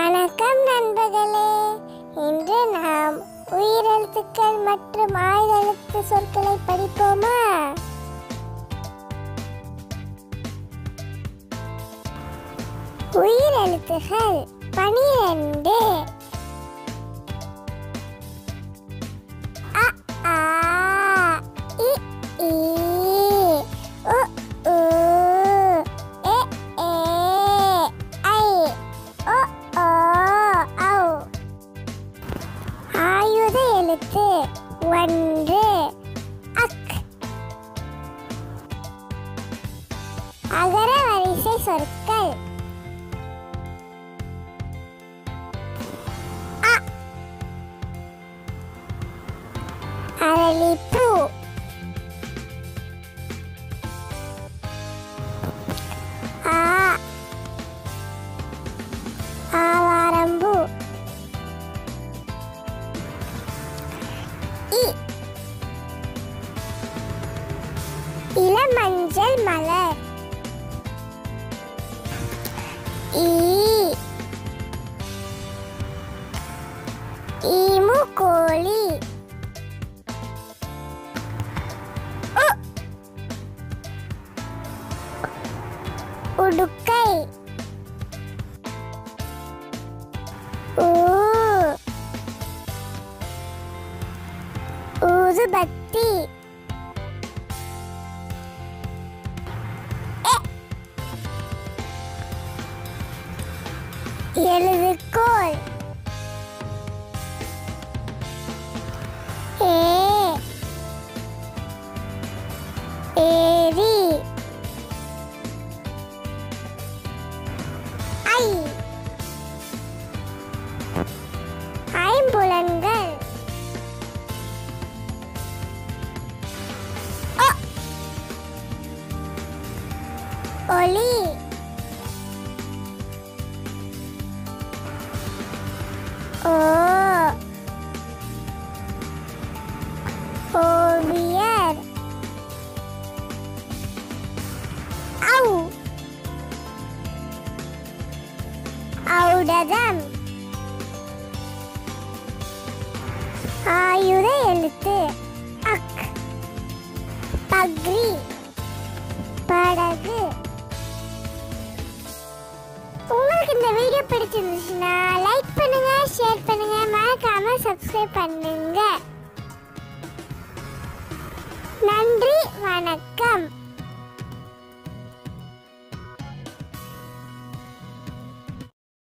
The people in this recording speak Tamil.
வணக்கம் நண்பர்களே இன்று நாம் உயிரெழுத்துக்கள் மற்றும் ஆயுதெழுத்து சொற்களை படிப்போமா உயிரெழுத்துகள் பனிரெண்டு அ ஆ இ ஈ உ ஊ எ ஏ ஐ ஓ ஓ ஔ ஆயுத எழுத்து ஒன்று அக் அகர வரிசை சொற்கள் அ அரளிப்பூ ஆ ஆவாரம்பூ இ இளமஞ்சள் மலர் ஈ ஈமு கோழி உ உடுக்கை ஊ ஊதுபத்தி எ எழுதுகோல் ஏ ஏரி ஐ ஐம்புலன்கள் ஒ ஒளி ஓ ஓவியர் ஔ ஔடதம் ஆயுத எழுத்து அக் பக்ரி படகு உங்களுக்கு இந்த வீடியோ பிடிச்சிருந்துச்சுன்னா லைக் பண்ணுங்க ஷேர் பண்ணுங்க மறக்காம சப்ஸ்கிரைப் பண்ணுங்க நன்றி வணக்கம்